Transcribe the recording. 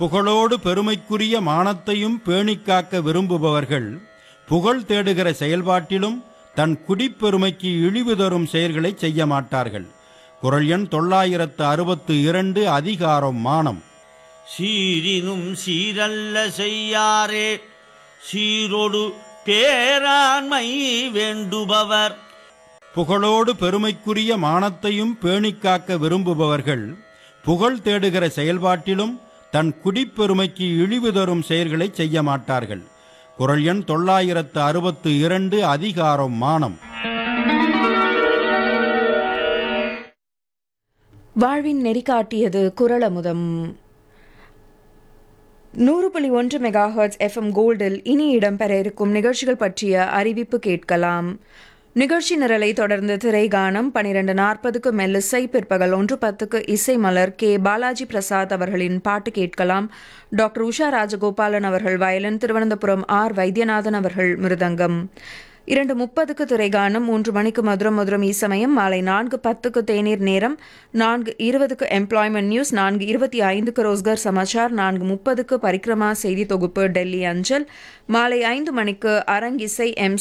புகழோடு பெருமைக்குரிய மானத்தையும் பேணிக் காக்க விரும்புபவர்கள் புகழ் தேடுகிற செயல்பாட்டிலும் தன் குடிப்பெருமைக்கு இழிவு தரும் செயல்களை செய்ய மாட்டார்கள் குரல் எண் தொள்ளாயிரத்து அறுபத்து இரண்டு அதிகாரம் மானம் சீரினும் சீரல்ல செய்யாரே சீரொடு பேராண்மை வேண்டுபவர் புகழோடு பெருமைக்குரிய மானத்தையும் பேணிக் காக்க விரும்புபவர்கள் புகழ் தேடுகிற செயல்பாட்டிலும் தன் குடிப்பெருமைக்கு இழிவு தரும் செயல்களை செய்ய மாட்டார்கள் குரல் எண் தொள்ளாயிரத்து அறுபத்து இரண்டு அதிகாரம் மானம் வாழ்வின் நெறி காட்டியது குரலமுதம் நூறு புள்ளி ஒன்று மெகா ஹெர்ட்ஸ் எஃப்எம் கோல்டில் இனி இடம்பெற இருக்கும் நிகழ்ச்சிகள் பற்றிய அறிவிப்பு கேட்கலாம் நிகழ்ச்சி நிரலை தொடர்ந்து திரைகானம் பனிரெண்டு நாற்பதுக்கு மெல்லிசை பிற்பகல் ஒன்று பத்துக்கு இசை மலர் கே பாலாஜி பிரசாத் அவர்களின் பாட்டு கேட்கலாம் டாக்டர் உஷா ராஜகோபாலன் அவர்கள் வயலின் திருவனந்தபுரம் ஆர் வைத்தியநாதன் அவர்கள் மிருதங்கம் இரண்டு முப்பதுக்கு திரைகானம் மூன்று மணிக்கு மதுரம் மதுரம் ஈசமயம் மாலை நான்கு பத்துக்கு தேநீர் நேரம் நான்கு இருபதுக்கு எம்ப்ளாய்மெண்ட் நியூஸ் நான்கு இருபத்தி ஐந்துக்கு ரோஸ்கர் சமாச்சார் நான்கு முப்பதுக்கு பரிக்ரமா செய்தி தொகுப்பு டெல்லி அஞ்சல் மாலை ஐந்து மணிக்கு அரங்கிசை எம்